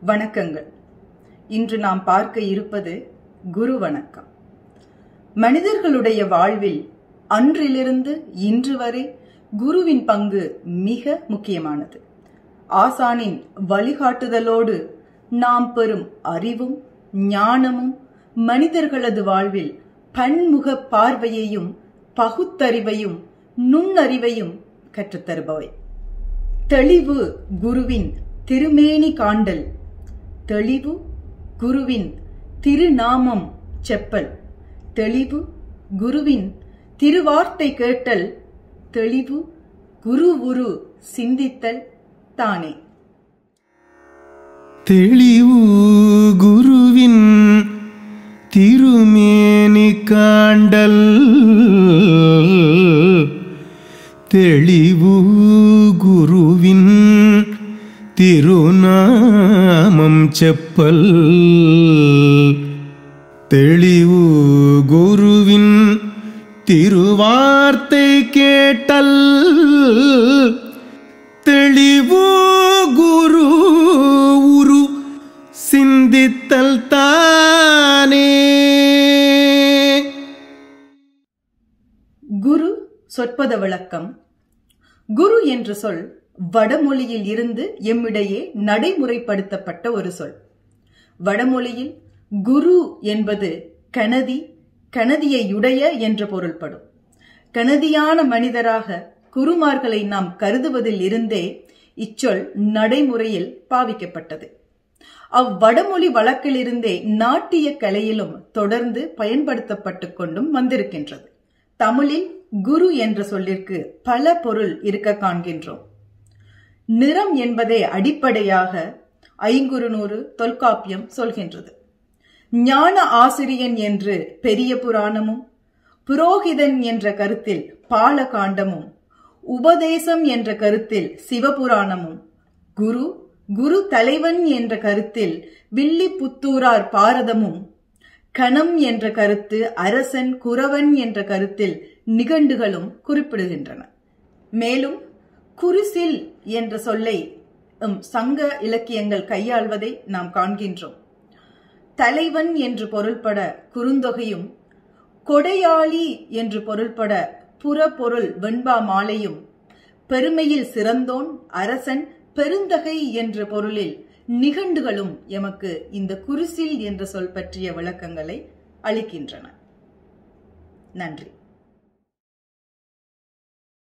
வணக்கங்கள் இன்று நாம் பார்க்க இருப்பது குரு வணக்கம் மனிதர்களுடைய வாழ்வில் அன்றிலிருந்து இன்று வரை குருவின் பங்கு மிக முக்கியமானது ஆசானின் வழிகாட்டுதலோடு நாம் பெறும் அறிவும் ஞானமும் மனிதர்களது வாழ்வில் பன்முக பார்வையையும் பகுத்தறிவையும் நுண்ணறிவையும் கற்றுத்தருபவை தெளிவு குருவின் திருமேனி காண்டல் தெளிவு குருவின் திருநாமம் செப்பல் தெளிவு குருவின் திருவார்த்தை கேட்டல் தெளிவு குரு உரு சிந்தித்தல் தானே தெளிவு குருவின் திருமேனி காண்டல் தெளிவு குருவின் திருநாமம் செப்பல் தெளிவு குருவின் திருவார்த்தை கேட்டல் தெளிவு குரு உரு சிந்தித்தல் தானே குரு சொற்பத விளக்கம் குரு என்ற சொல் வடமொழியில் இருந்து எம்மிடையே நடைமுறைப்படுத்தப்பட்ட ஒரு சொல் வடமொழியில் குரு என்பது கனதி கனதியையுடைய என்று பொருள்படும் கனதியான மனிதராக குருமார்களை நாம் கருதுவதில் இருந்தே இச்சொல் நடைமுறையில் பாவிக்கப்பட்டது அவ்வடமொழி வழக்கிலிருந்தே நாட்டிய கலையிலும் தொடர்ந்து பயன்படுத்தப்பட்டு கொண்டும் வந்திருக்கின்றது தமிழில் குரு என்ற சொல்லிற்கு பல பொருள் இருக்க காண்கின்றோம் நிறம் என்பதே அடிப்படையாக ஐங்குறுநூறு தொல்காப்பியம் சொல்கின்றது ஞான ஆசிரியன் என்று பெரிய புராணமும் புரோகிதன் என்ற கருத்தில் பாலகாண்டமும் உபதேசம் என்ற கருத்தில் சிவபுராணமும் குரு குரு தலைவன் என்ற கருத்தில் வில்லிபுத்தூரார் பாரதமும் கணம் என்ற கருத்து அரசன் குறவன் என்ற கருத்தில் நிகண்டுகளும் குறிப்பிடுகின்றன மேலும் குரிசில் என்ற சொல்லை எம் சங்க இலக்கியங்கள் கையாள்வதை நாம் காண்கின்றோம் தலைவன் என்று பொருள்பட குறுந்தொகையும் கொடையாளி என்று பொருள்பட புறப்பொருள் வெண்பா மாலையும் பெருமையில் சிறந்தோன் அரசன் பெருந்தகை என்ற பொருளில் நிகண்டுகளும் எமக்கு இந்த குரிசில் என்ற சொல் பற்றிய விளக்கங்களை அளிக்கின்றன நன்றி